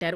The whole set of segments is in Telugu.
పెట్టారు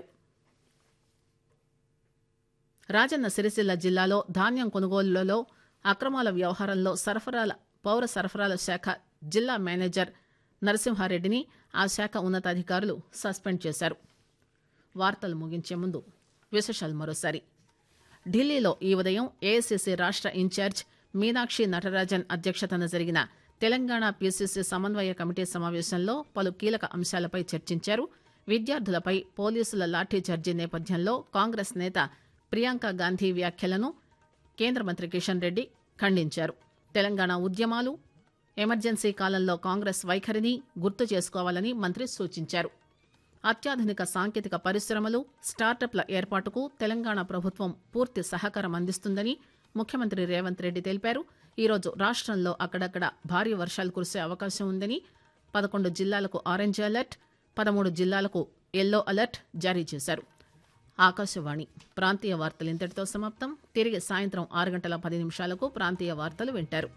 రాజన్న సిరిసిల్ల జిల్లాలో ధాన్యం కొనుగోలులో అక్రమాల వ్యవహారంలో సరఫరాల పౌర సరఫరాల శాఖ జిల్లా మేనేజర్ నరసింహారెడ్డిని ఆ శాఖ ఉన్నతాధికారులు సస్పెండ్ చేశారు వార్తలు ముగించే ముందు విశేషాలు మరోసారి ఢిల్లీలో ఈ ఉదయం ఏఐసిసి రాష్ట్ర ఇన్ఛార్జ్ మీనాక్షి నటరాజన్ అధ్యక్షతన జరిగిన తెలంగాణ పీసీసీ సమన్వయ కమిటీ సమావేశంలో పలు కీలక అంశాలపై చర్చించారు విద్యార్థులపై పోలీసుల లాఠీచార్జీ నేపథ్యంలో కాంగ్రెస్ నేత ప్రియాంక గాంధీ వ్యాఖ్యలను కేంద్ర మంత్రి కిషన్ రెడ్డి ఖండించారు తెలంగాణ ఉద్యమాలు ఎమర్జెన్సీ కాలంలో కాంగ్రెస్ వైఖరిని గుర్తు చేసుకోవాలని మంత్రి సూచించారు అత్యాధునిక సాంకేతిక పరిశ్రమలు స్టార్టప్ల ఏర్పాటుకు తెలంగాణ ప్రభుత్వం పూర్తి సహకారం అందిస్తుందని ముఖ్యమంత్రి రేవంత్ రెడ్డి తెలిపారు ఈరోజు రాష్ట్రంలో అక్కడక్కడ భారీ వర్షాలు కురిసే అవకాశం ఉందని పదకొండు జిల్లాలకు ఆరెంజ్ అలర్ట్ పదమూడు జిల్లాలకు ఎల్లో అలర్ట్ జారీ చేశారు ఆకాశవాణి ప్రాంతీయ వార్తలు ఇంతటితో సమాప్తం తిరిగి సాయంత్రం ఆరు గంటల పది నిమిషాలకు ప్రాంతీయ వార్తలు వింటారు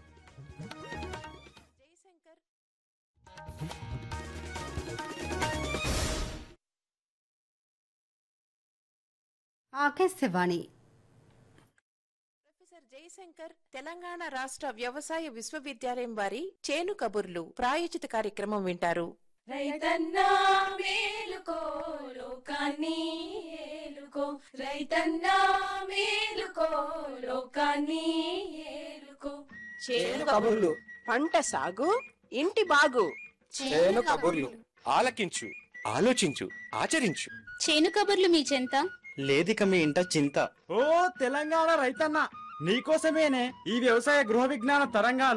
ఆకాశవాణి ప్రొఫెసర్ జయశంకర్ తెలంగాణ రాష్ట్ర వ్యవసాయ విశ్వవిద్యాలయం వారి చేను కబుర్లు ప్రాయోజిత కార్యక్రమం వింటారు రైతన్నా మేలుకో లోకాన్ని ఏలుకో రైతన్నా మేలుకో లోకాన్ని ఏలుకో చేను కబుర్లు పంట సాగు ఇంటి బాగు చేను కబుర్లు ఆలకించు ఆలోచించు ఆచరించు చేను కబుర్లు మీ చెంత లేదిక మీ ఇంట చింత ఓ తెలంగాణ రైతన్న నీకోసమేనే ఈ వ్యవసాయ గృహ విజ్ఞాన తరంగాలు